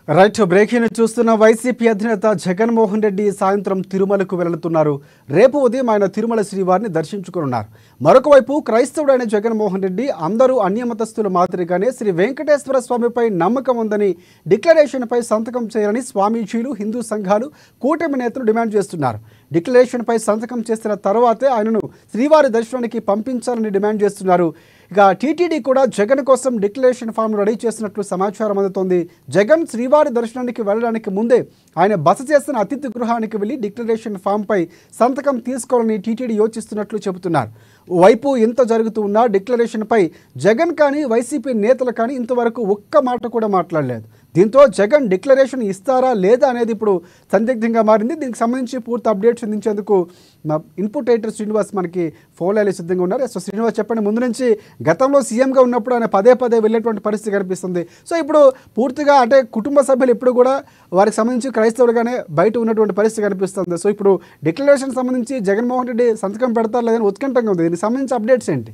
Right breaking చూస్తున్న YCP అధినేత జగన్మోహన్ రెడ్డి సాయంత్రం తిరుమలకు వెళ్తున్నారు రేపు ఉదయం ఆయన తిరుమల శ్రీవారిని దర్శించుకున్నారు మరొక వైపు క్రైస్తవుడైన జగన్మోహన్ రెడ్డి అందరూ అన్యమతస్థుల మాదిరిగానే శ్రీ వెంకటేశ్వర స్వామిపై నమ్మకం ఉందని డిక్లరేషన్పై సంతకం చేయాలని స్వామీజీలు హిందూ సంఘాలు కూటమి నేతలు డిమాండ్ చేస్తున్నారు డిక్లరేషన్పై సంతకం చేసిన తర్వాతే ఆయనను శ్రీవారి దర్శనానికి పంపించాలని డిమాండ్ చేస్తున్నారు ఇక టీటీడీ కూడా జగన్ కోసం డిక్లరేషన్ ఫామ్ రెడీ చేసినట్లు సమాచారం అందుతోంది జగన్ శ్రీవారి దర్శనానికి వెళ్ళడానికి ముందే ఆయన బస చేసిన అతిథి గృహానికి వెళ్ళి డిక్లరేషన్ ఫామ్పై సంతకం తీసుకోవాలని టీటీడీ యోచిస్తున్నట్లు చెబుతున్నారు వైపు ఇంత జరుగుతూ ఉన్నా డిక్లరేషన్పై జగన్ కానీ వైసీపీ నేతలు కానీ ఇంతవరకు ఒక్క మాట కూడా మాట్లాడలేదు దీంతో జగన్ డిక్లరేషన్ ఇస్తారా లేదా అనేది ఇప్పుడు సందిగ్ధంగా మారింది దీనికి సంబంధించి పూర్తి అప్డేట్స్ అందించేందుకు మా ఇన్పుట్ ఎడిటర్ శ్రీనివాస్ మనకి ఫోన్ లైన్లో సిద్ధంగా ఉన్నారు సో శ్రీనివాస్ చెప్పండి ముందు నుంచి గతంలో సీఎంగా ఉన్నప్పుడు ఆయన పదే పదే వెళ్ళేటువంటి పరిస్థితి కనిపిస్తుంది సో ఇప్పుడు పూర్తిగా అంటే కుటుంబ సభ్యులు ఇప్పుడు కూడా వారికి సంబంధించి క్రైస్తవులుగానే బయట ఉన్నటువంటి పరిస్థితి కనిపిస్తుంది సో ఇప్పుడు డిక్లరేషన్ సంబంధించి జగన్మోహన్ రెడ్డి సంతకం పెడతారు లేదని ఉత్కంఠంగా ఉంది దీనికి సంబంధించి అప్డేట్స్ ఏంటి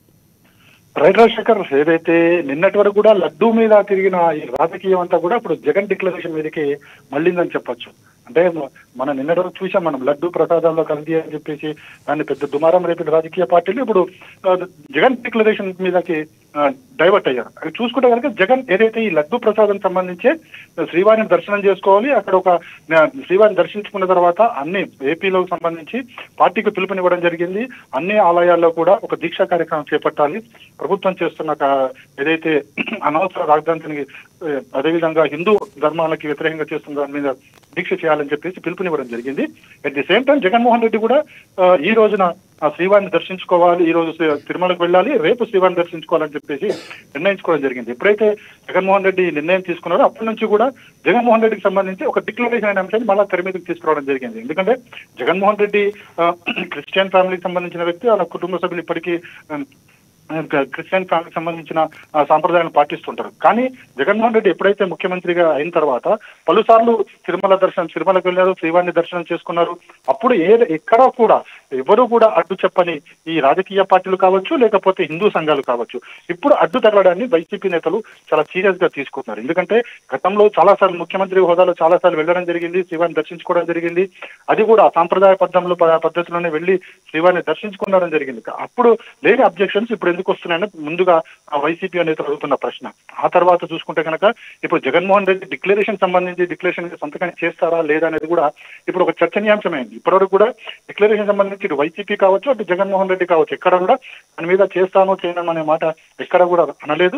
రైట్ రాజశేఖర్ ఏదైతే నిన్నటి వరకు కూడా లడ్డూ మీద తిరిగిన ఈ రాజకీయం అంతా కూడా ఇప్పుడు జగన్ డిక్లరేషన్ మీదకి మళ్ళిందని చెప్పొచ్చు అంటే మన నిన్నటి వరకు చూసాం మనం లడ్డూ ప్రసాదాల్లో కల్తీ అని చెప్పేసి దాన్ని పెద్ద దుమారం రేపిన రాజకీయ పార్టీలు ఇప్పుడు ఆ, జగన్ డిక్లరేషన్ మీదకి డైవర్ట్ అయ్యారు అది చూసుకుంటే కనుక జగన్ ఏదైతే ఈ లడ్డూ ప్రసాదం సంబంధించి శ్రీవారిని దర్శనం చేసుకోవాలి అక్కడ ఒక ఆ, శ్రీవారిని దర్శించుకున్న తర్వాత అన్ని ఏపీలో సంబంధించి పార్టీకి పిలుపునివ్వడం జరిగింది అన్ని ఆలయాల్లో కూడా ఒక దీక్షా కార్యక్రమం చేపట్టాలి ప్రభుత్వం చేస్తున్న క- ఏదైతే అనవసర రాజధానికి అదేవిధంగా హిందూ ధర్మాలకి వ్యతిరేకంగా చేస్తున్న దాని మీద దీక్ష చేయాలని చెప్పేసి పిలుపునివ్వడం జరిగింది at the same time Jaganmohan Reddy కూడా ఆ, ఈ రోజున ఆ శ్రీవారిని దర్శించుకోవాలి ఈ రోజు శ్రీ- తిరుమలకు వెళ్ళాలి రేపు శ్రీవారిని దర్శించుకోవాలని చెప్పేసి నిర్ణయించుకోవడం జరిగింది ఎప్పుడైతే జగన్మోహన్ రెడ్డి ఈ నిర్ణయం తీసుకున్నారో అప్పటి నుంచి కూడా జగన్మోహన్ రెడ్డికి సంబంధించి ఒక డిక్లరేషన్ అనే అంశాన్ని మళ్ళా తెర మీదకి తీసుకురావడం జరిగింది ఎందుకంటే జగన్మోహన్ రెడ్డి ఆ, క్రిస్టియన్ ఫ్యామిలీకి సంబంధించిన వ్యక్తి వాళ్ళ కుటుంబ సభ్యులు ఇప్పటికీ ఆ, క్రిస్టియన్ ఫ్యామిలీకి సంబంధించిన ఆ, సాంప్రదాయాలను పాటిస్తుంటారు కానీ జగన్మోహన్ రెడ్డి ఎప్పుడైతే ముఖ్యమంత్రిగా అయిన తర్వాత పలుసార్లు తిరుమల దర్శనం తిరుమలకు వెళ్ళారు శ్రీవారిని దర్శనం చేసుకున్నారు అప్పుడు ఏ ఎక్కడా కూడా ఎవరు కూడా అడ్డు చెప్పని ఈ రాజకీయ పార్టీలు కావచ్చు లేకపోతే హిందూ సంఘాలు కావచ్చు ఇప్పుడు అడ్డు తగలడాన్ని వైసీపీ నేతలు చాలా సీరియస్ గా తీసుకుంటున్నారు ఎందుకంటే గతంలో చాలా సార్లు ముఖ్యమంత్రి హోదాలో చాలా సార్లు వెళ్ళడం జరిగింది శ్రీవారిని దర్శించుకోవడం జరిగింది అది కూడా సాంప్రదాయ పద్ధతిలో పద్ధతిలోనే వెళ్ళి శ్రీవారిని దర్శించుకోవడం జరిగింది అప్పుడు లేని అబ్జెక్షన్స్ ఇప్పుడు ఎందుకు వస్తున్నాయని ముందుగా ఆ వైసీపీ నేతలు అడుగుతున్న ప్రశ్న ఆ తర్వాత చూసుకుంటే కనుక ఇప్పుడు జగన్మోహన్ రెడ్డి డిక్లరేషన్ సంబంధించి డిక్లరేషన్ సంతకం చేస్తారా లేదా అనేది కూడా ఇప్పుడు ఒక చర్చనీయాంశమైంది ఇప్పటివరకు కూడా డిక్లరేషన్ సంబంధించి ఇటు వైసీపీ కావచ్చు అటు జగన్మోహన్ రెడ్డి కావచ్చు ఎక్కడ కూడా దాని మీద చేస్తాను చేయను అనే మాట ఎక్కడ కూడా అనలేదు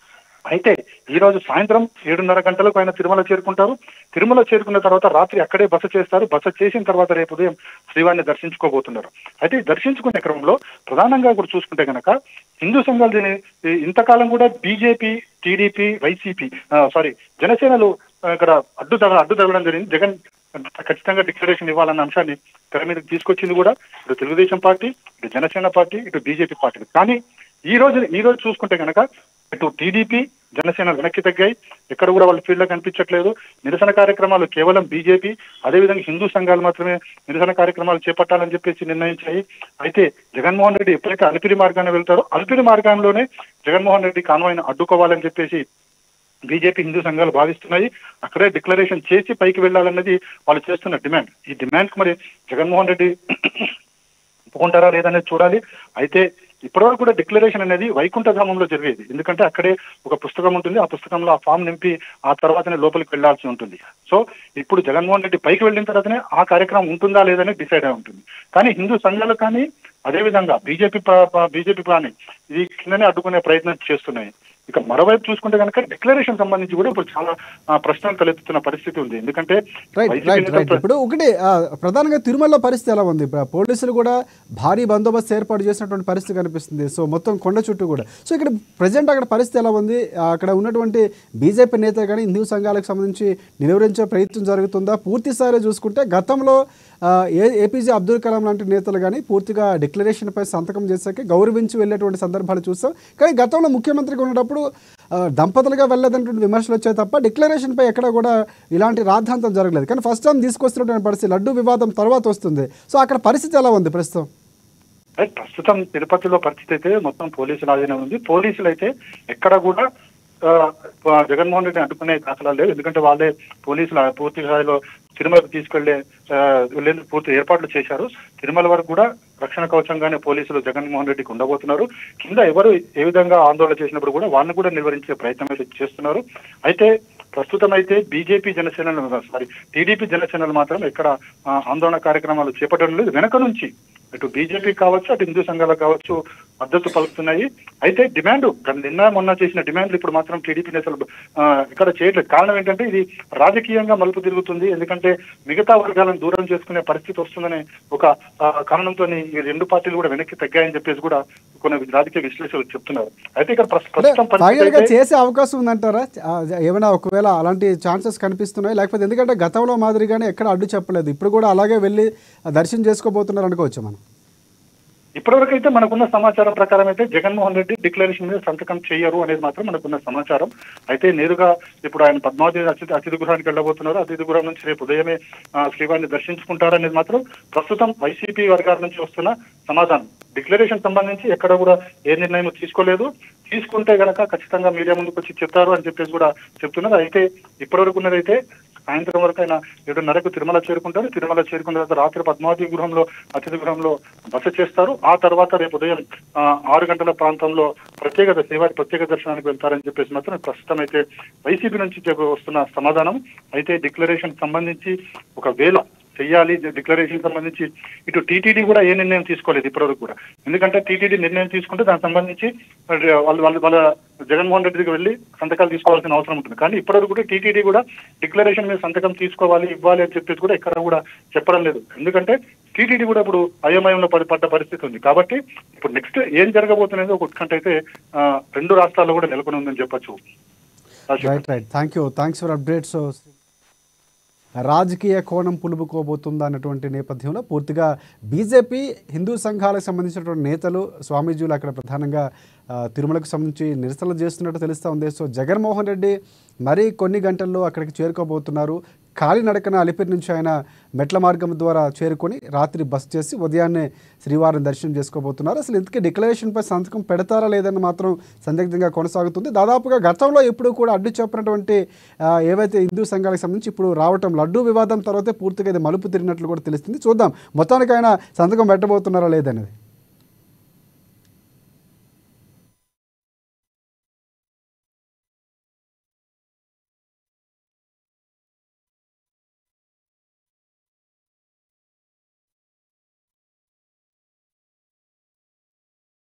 అయితే ఈ రోజు సాయంత్రం ఏడున్నర గంటలకు ఆయన తిరుమల చేరుకుంటారు తిరుమల చేరుకున్న తర్వాత రాత్రి అక్కడే బస చేస్తారు బస చేసిన తర్వాత రేపు ఉదయం శ్రీవారిని దర్శించుకోబోతున్నారు అయితే ఈ దర్శించుకునే క్రమంలో ప్రధానంగా కూడా చూసుకుంటే కనుక హిందూ సంఘాలు దీని ఈ ఇంతకాలం కూడా బీజేపీ టీడీపీ వైసీపీ సారీ జనసేనలు ఆ, ఇక్కడ అడ్డు తగ అడ్డు తగలడం జరిగింది జగన్ ఖచ్చితంగా డిక్లరేషన్ ఇవ్వాలన్న అంశాన్ని తెర మీదకి తీసుకొచ్చింది కూడా ఇటు తెలుగుదేశం పార్టీ ఇటు జనసేన పార్టీ ఇటు బీజేపీ పార్టీ కానీ ఈ రోజు ఈ రోజు చూసుకుంటే కనుక ఇటు టీడీపీ జనసేన వెనక్కి తగ్గాయి ఎక్కడ కూడా వాళ్ళ ఫీల్డ్ లో కనిపించట్లేదు నిరసన కార్యక్రమాలు కేవలం బీజేపీ అదేవిధంగా హిందూ సంఘాలు మాత్రమే నిరసన కార్యక్రమాలు చేపట్టాలని చెప్పేసి నిర్ణయించాయి అయితే జగన్మోహన్ రెడ్డి ఎప్పుడైతే అలిపిరి మార్గాన్ని వెళ్తారో అలిపిరి మార్గంలోనే జగన్మోహన్ రెడ్డి కాన్వాయ్ని అడ్డుకోవాలని చెప్పేసి బీజేపీ హిందూ సంఘాలు భావిస్తున్నాయి అక్కడే డిక్లరేషన్ చేసి పైకి వెళ్ళాలన్నది వాళ్ళు చేస్తున్న డిమాండ్ ఈ డిమాండ్ కు మరి జగన్మోహన్ రెడ్డి ఒప్పుకుంటారా లేదనేది చూడాలి అయితే ఇప్పటివరకు కూడా డిక్లరేషన్ అనేది వైకుంఠ ధామంలో జరిగేది ఎందుకంటే అక్కడే ఒక పుస్తకం ఉంటుంది ఆ పుస్తకంలో ఆ ఫామ్ నింపి ఆ తర్వాతనే లోపలికి వెళ్లాల్సి ఉంటుంది సో ఇప్పుడు జగన్మోహన్ రెడ్డి పైకి వెళ్ళిన తర్వాతనే ఆ కార్యక్రమం ఉంటుందా లేదని డిసైడ్ అయి ఉంటుంది కానీ హిందూ సంఘాలు కానీ అదేవిధంగా బీజేపీ బీజేపీ కానీ ఇది కిందనే అడ్డుకునే ప్రయత్నం చేస్తున్నాయి ఇక మరోవైపు చూసుకుంటే కనుక డిక్లరేషన్ సంబంధించి కూడా ఇప్పుడు చాలా ఆ, ప్రశ్నలు తలెత్తుతున్న పరిస్థితి ఉంది ఎందుకంటే రైట్ వైసీపీ రైట్ నేతలు రైట్ ఇప్పుడు ఒకటి ఆ, ప్రధానంగా తిరుమలలో పరిస్థితి ఎలా ఉంది ఇప్పుడు పోలీసులు కూడా భారీ బందోబస్తు ఏర్పాటు చేసినటువంటి పరిస్థితి కనిపిస్తుంది సో మొత్తం కొండ చుట్టూ కూడా సో ఇక్కడ ప్రజెంట్ అక్కడ పరిస్థితి ఎలా ఉంది ఆ, అక్కడ ఉన్నటువంటి బీజేపీ నేతలు కానీ హిందూ సంఘాలకు సంబంధించి నిలువరించే ప్రయత్నం జరుగుతుందా పూర్తి స్థాయిలో చూసుకుంటే గతంలో ఆ, ఏ ఏపీజే అబ్దుల్ కలాం లాంటి నేతలు కానీ పూర్తిగా డిక్లరేషన్పై సంతకం చేశాక గౌరవించి వెళ్ళేటువంటి సందర్భాలు చూస్తాం కానీ గతంలో ముఖ్యమంత్రిగా ఉన్నప్పుడు ఆ, దంపతులుగా వెళ్ళదన్నటువంటి విమర్శలు వచ్చాయి తప్ప డిక్లరేషన్పై ఎక్కడ కూడా ఇలాంటి రాద్ధాంతం జరగలేదు కానీ ఫస్ట్ టైం తీసుకొస్తున్నటువంటి పరిస్థితి లడ్డు వివాదం తర్వాత వస్తుంది సో అక్కడ పరిస్థితి ఎలా ఉంది ప్రస్తుతం రైట్ ప్రస్తుతం తిరుపతిలో పరిస్థితి అయితే మొత్తం పోలీసుల ఆధీనం ఉంది పోలీసులు అయితే ఎక్కడ కూడా ఆ, ఆ, జగన్మోహన్ రెడ్డిని అడ్డుకునే దాఖలాలు లేవు ఎందుకంటే వాళ్ళే పోలీసులు ఆ పూర్తి స్థాయిలో తిరుమలకు తీసుకెళ్లే ఆ, వెళ్లేందుకు పూర్తి ఏర్పాట్లు చేశారు తిరుమల వరకు కూడా రక్షణ కవచంగానే పోలీసులు జగన్మోహన్ రెడ్డికి ఉండబోతున్నారు కింద ఎవరు ఏ విధంగా ఆందోళన చేసినప్పుడు కూడా వాళ్ళని కూడా నిర్వహించే ప్రయత్నం అయితే చేస్తున్నారు అయితే ప్రస్తుతం అయితే బీజేపీ జనసేనలు సారీ టీడీపీ జనసేనలు మాత్రం ఇక్కడ ఆ, ఆందోళన కార్యక్రమాలు చేపట్టడం లేదు వెనక నుంచి ఇటు బీజేపీ కావచ్చు అటు హిందూ సంఘాలకు కావచ్చు మద్దతు పలుకుతున్నాయి అయితే డిమాండ్ నిన్న మొన్న చేసిన డిమాండ్లు ఇప్పుడు మాత్రం టీడీపీ నేతలు ఆ, ఇక్కడ చేయట్లేదు కారణం ఏంటంటే ఇది రాజకీయంగా మలుపు తిరుగుతుంది ఎందుకంటే మిగతా వర్గాలను దూరం చేసుకునే పరిస్థితి వస్తుందనే ఒక ఆ, కారణంతో ఈ రెండు పార్టీలు కూడా వెనక్కి తగ్గాయని చెప్పేసి కూడా కొన్ని రాజకీయ విశ్లేషకులు చెప్తున్నారు అయితే ఇక్కడ ప్రస్- అంటే ప్రస్తుతం పరిస్థితి ఫైనల్ గా అయితే- చేసే అవకాశం ఉందంటారా ఆ, ఏమైనా ఒకవేళ అలాంటి ఛాన్సెస్ కనిపిస్తున్నాయి లేకపోతే ఎందుకంటే గతంలో మాదిరిగానే ఎక్కడ అడ్డు చెప్పలేదు ఇప్పుడు కూడా అలాగే వెళ్ళి ఆ, దర్శనం చేసుకోబోతున్నారు అనుకోవచ్చు మనం ఇప్పటివరకు అయితే మనకున్న సమాచారం ప్రకారం అయితే జగన్మోహన్ రెడ్డి డిక్లరేషన్ మీద సంతకం చేయరు అనేది మాత్రం మనకున్న సమాచారం అయితే నేరుగా ఇప్పుడు ఆయన పద్మావతి అతిథి అతిథి గృహానికి వెళ్ళబోతున్నారు అతిథి గృహం నుంచి రేపు ఉదయమే ఆ, శ్రీవారిని దర్శించుకుంటారనేది మాత్రం ప్రస్తుతం వైసీపీ వర్గాల నుంచి వస్తున్న సమాధానం డిక్లరేషన్ సంబంధించి ఎక్కడ కూడా ఏ నిర్ణయం తీసుకోలేదు తీసుకుంటే గనక ఖచ్చితంగా మీడియా ముందుకు వచ్చి చెప్తారు అని చెప్పేసి కూడా చెప్తున్నారు అయితే ఇప్పటివరకు ఉన్నదైతే సాయంత్రం వరకు ఆయన ఏడున్నరకు తిరుమల చేరుకుంటారు తిరుమల చేరుకున్న తర్వాత రాత్రి పద్మావతి గృహంలో అతిథి గృహంలో బస చేస్తారు ఆ తర్వాత రేపు ఉదయం ఆ, ఆరు గంటల ప్రాంతంలో ప్రత్యేక ద- శ్రీవారి ప్రత్యేక దర్శనానికి వెళ్తారని చెప్పేసి మాత్రం ప్రస్తుతం అయితే వైసీపీ నుంచి చెప్ప- వస్తున్న సమాధానం అయితే డిక్లరేషన్ సంబంధించి ఒకవేళ చెయ్యాలి డిక్లరేషన్ సంబంధించి ఇటు టీటీడీ కూడా ఏ నిర్ణయం తీసుకోలేదు ఇప్పటివరకు కూడా ఎందుకంటే టీటీడీ నిర్ణయం తీసుకుంటే దానికి సంబంధించి మరి వాళ్ళు వాళ్ళు వాళ్ళ జగన్మోహన్ రెడ్డి దగ్గర వెళ్ళి సంతకాలు తీసుకోవాల్సిన అవసరం ఉంటుంది కానీ ఇప్పటివరకు కూడా టీటీడీ కూడా డిక్లరేషన్ మీద సంతకం తీసుకోవాలి ఇవ్వాలి అని చెప్పేసి కూడా ఎక్కడ కూడా చెప్పడం లేదు ఎందుకంటే టీటీడీ కూడా ఇప్పుడు అయోమయంలో పడి పడ్డ పరిస్థితి ఉంది కాబట్టి ఇప్పుడు నెక్స్ట్ ఏం జరగబోతున్నది ఒక ఉత్కంఠ అయితే ఆ, రెండు రాష్ట్రాల్లో కూడా నెలకొని ఉందని చెప్పొచ్చు Rajasekhar. Right right thank you thanks for updates రాజకీయ కోణం పులుపుకోబోతుందా అన్నటువంటి నేపథ్యంలో పూర్తిగా బీజేపీ హిందూ సంఘాలకు సంబంధించినటువంటి నేతలు స్వామీజీలు అక్కడ ప్రధానంగా ఆ, తిరుమలకు సంబంధించి నిరసనలు చేస్తున్నట్టు తెలుస్తూ ఉంది సో జగన్మోహన్ రెడ్డి మరీ కొన్ని గంటల్లో అక్కడికి చేరుకోబోతున్నారు కాలినడకన అలిపిరి నుంచి ఆయన మెట్ల మార్గం ద్వారా చేరుకొని రాత్రి బస్ చేసి ఉదయాన్నే శ్రీవారిని దర్శనం చేసుకోబోతున్నారు అసలు ఇంతకీ డిక్లరేషన్పై సంతకం పెడతారా లేదని మాత్రం సందిగ్ధంగా కొనసాగుతుంది దాదాపుగా గతంలో ఎప్పుడు కూడా అడ్డు చెప్పినటువంటి ఆ, ఏవైతే హిందూ సంఘాలకు సంబంధించి ఇప్పుడు రావటం లడ్డూ వివాదం తర్వాతే పూర్తిగా ఇది మలుపు తిరిగినట్లు కూడా తెలుస్తుంది చూద్దాం మొత్తానికి ఆయన సంతకం పెట్టబోతున్నారా లేదనేది